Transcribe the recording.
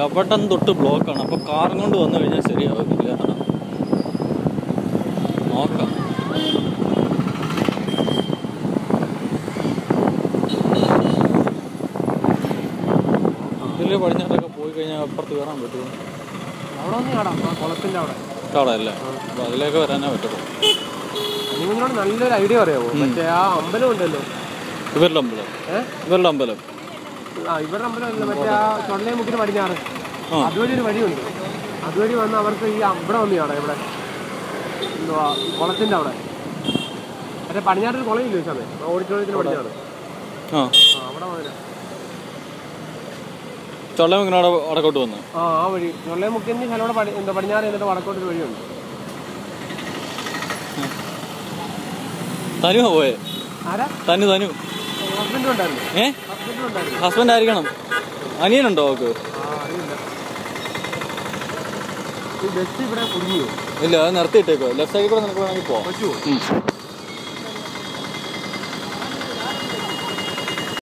ലവട്ടം തൊട്ട് ബ്ലോക്കാണ് അപ്പോൾ കാറും കൊണ്ട് വന്നു കഴിഞ്ഞാൽ ശരിയാവില്ല നോക്കാം ഇതിൽ പടിഞ്ഞാട്ടൊക്കെ പോയി കഴിഞ്ഞാൽ അപ്പുറത്ത് കയറാൻ പറ്റുമോ അവിടെ ഒന്ന് കാണാം ആ കുളത്തിന്റെ അവിടെ അവിടെ അല്ലേ അപ്പോൾ അതിലേക്ക് വരാനേ പറ്റുള്ളൂ നിങ്ങളോട് നല്ലൊരു ഐഡിയ പറയാമോ മറ്റേ ആ അമ്പലം ഉണ്ടല്ലോ ഇവരുടെ അമ്പലം ഏഹ് ഇവരുടെ അമ്പലം ആ ഇവരുടെ അമ്പലം അല്ല മറ്റേ ആ ചൊള്ളേമുക്കിന് പടിഞ്ഞാറ് ആ. അതുവഴി ഒരു വഴിയുണ്ട് അതുവഴി വന്ന് അവർക്ക് ഈ ഇവിടെ വന്നു കാണാം ഇവിടെ എന്തുവാ ഈ കുളത്തിന്റെ അവിടെ മറ്റേ പടിഞ്ഞാറൊരു കുളയില്ലേ സമയം ആ ഓഡിറ്റോറിയത്തിന് പടിഞ്ഞാറ് ആ ആ അവിടെ വന്നില്ല ചൊള്ളമിങ്ങനെ അവിടെ വടക്കോട്ട് വന്നു ആ ആ വഴി ചൊള്ളേമുക്കിന് ചിലവിടെ പടി എന്താ പടിഞ്ഞാറ് എന്നിട്ട് വടക്കോട്ടൊരു വഴിയുണ്ട് തനുവാ പോയേ ആരാ തനു തനു ഹസ്ബൻഡും ഉണ്ടായിരുന്നു ഏ ഹസ്ബൻഡും ഉണ്ടായിരുന്നു ഹസ്ബൻഡ് ആയിരിക്കണം അനിയനുണ്ടോ അവക്ക് ആ അറിയില്ല ഈ ബസ് ഇവിടെ കുടുങ്ങിയോ ഇല്ല അത് നിർത്തിയിട്ടേക്കോ ലെഫ്റ്റ് സൈഡിൽ കൂടെ നിനക്ക് വേണമെങ്കിൽ പോവാം പറ്റുമോ ഉം.